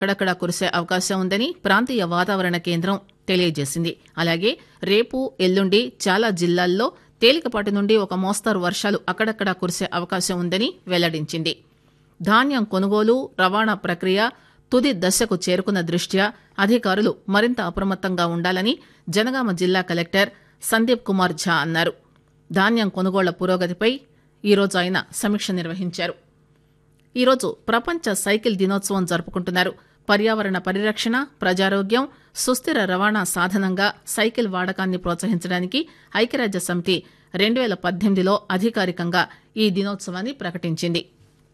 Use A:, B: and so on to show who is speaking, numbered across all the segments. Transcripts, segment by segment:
A: అక్కడక్కడ కురిసే అవకాశం ఉందని ప్రాంతీయ వాతావరణ కేంద్రం తెలియజేసింది అలాగే రేపు ఎల్లుండి చాలా జిల్లాల్లో తేలికపాటి నుండి ఒక మోస్తరు వర్షాలు అక్కడక్కడా కురిసే అవకాశం ఉందని వెల్లడించింది ధాన్యం కొనుగోలు రవాణా ప్రక్రియ తుది దశకు చేరుకున్న దృష్ట్యా అధికారులు మరింత అప్రమత్తంగా ఉండాలని జనగామ జిల్లా కలెక్టర్ సందీప్ కుమార్ ఝా అన్నారు ధాన్యం కొనుగోళ్ల పురోగతిపై ఈరోజు ఆయన సమీక్ష నిర్వహించారు ఈరోజు ప్రపంచ సైకిల్ దినోత్సవం జరుపుకుంటున్నారు పర్యావరణ పరిరక్షణ ప్రజారోగ్యం సుస్థిర రవాణా సాధనంగా సైకిల్ వాడకాన్ని ప్రోత్సహించడానికి ఐక్యరాజ్య సమితి రెండు వేల పద్దెనిమిదిలో అధికారికంగా ఈ దినోత్సవాన్ని ప్రకటించింది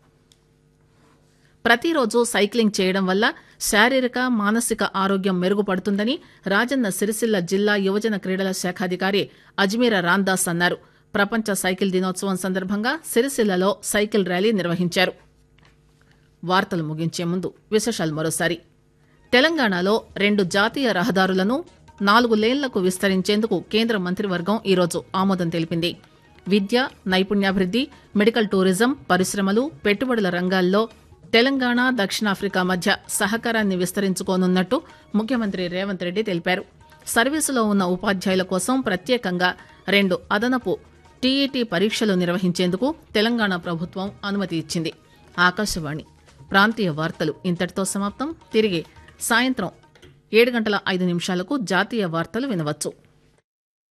A: ప్రతిరోజు సైక్లింగ్ చేయడం వల్ల శారీరక మానసిక ఆరోగ్యం మెరుగుపడుతుందని రాజన్న సిరిసిల్ల జిల్లా యువజన క్రీడల శాఖాధికారి అజ్మీర రాందాస్ అన్నారు ప్రపంచ సైకిల్ దినోత్సవం సందర్భంగా సిరిసిల్లలో సైకిల్ ర్యాలీ నిర్వహించారు వార్తలు ముగించే ముందు విశేషాలు మరోసారి తెలంగాణలో రెండు జాతీయ రహదారులను నాలుగు లేన్లకు విస్తరించేందుకు కేంద్ర మంత్రివర్గం ఈరోజు ఆమోదం తెలిపింది విద్య నైపుణ్యాభివృద్ది మెడికల్ టూరిజం పరిశ్రమలు పెట్టుబడుల రంగాల్లో తెలంగాణ దక్షిణాఫ్రికా మధ్య సహకారాన్ని విస్తరించుకోనున్నట్టు ముఖ్యమంత్రి రేవంత్ రెడ్డి తెలిపారు సర్వీసులో ఉన్న ఉపాధ్యాయుల కోసం ప్రత్యేకంగా రెండు అదనపు టీఈటీ పరీక్షలు నిర్వహించేందుకు తెలంగాణ ప్రభుత్వం అనుమతి ఇచ్చింది ఆకాశవాణి ప్రాంతీయ వార్తలు ఇంతటితో సమాప్తం తిరిగి సాయంత్రం ఏడు గంటల ఐదు నిమిషాలకు జాతీయ వార్తలు వినవచ్చు